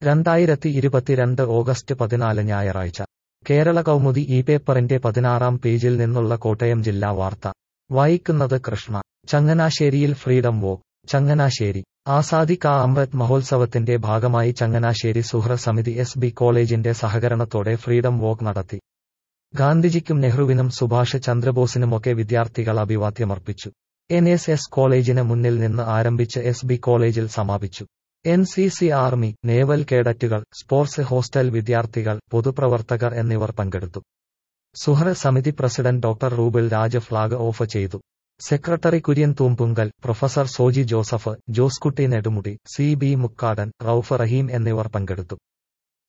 രണ്ടായിരത്തി ഇരുപത്തിരണ്ട് ഓഗസ്റ്റ് പതിനാല് ഞായറാഴ്ച കേരള കൗമുദി ഈ പേപ്പറിന്റെ പതിനാറാം പേജിൽ നിന്നുള്ള കോട്ടയം ജില്ലാ വാർത്ത വായിക്കുന്നത് കൃഷ്ണ ചങ്ങനാശ്ശേരിയിൽ ഫ്രീഡം വോക്ക് ചങ്ങനാശ്ശേരി ആസാദി കാ അമൃത് മഹോത്സവത്തിന്റെ ഭാഗമായി ചങ്ങനാശ്ശേരി സുഹ്ര സമിതി എസ് ബി കോളേജിന്റെ സഹകരണത്തോടെ ഫ്രീഡം വോക്ക് നടത്തി ഗാന്ധിജിക്കും നെഹ്റുവിനും സുഭാഷ് ചന്ദ്രബോസിനുമൊക്കെ വിദ്യാർത്ഥികൾ അഭിവാദ്യമർപ്പിച്ചു എൻ എസ് എസ് കോളേജിന് മുന്നിൽ നിന്ന് ആരംഭിച്ച് എസ് ബി കോളേജിൽ സമാപിച്ചു N C C army naval കേഡറ്റുകൾ സ്പോർട്സ് ഹോസ്റ്റൽ വിദ്യാർത്ഥികൾ പൊതുപ്രവർത്തകർ എന്നിവർ പങ്കെടുത്തു സുഹ്ര സമിതി president doctor Rubil Raj flag off ചെയ്തു secretary Kurian Thoompunkal professor Soji Joseph Joskutty Nedumudi C B Mukkadan Rauf Rahim എന്നിവർ പങ്കെടുത്തു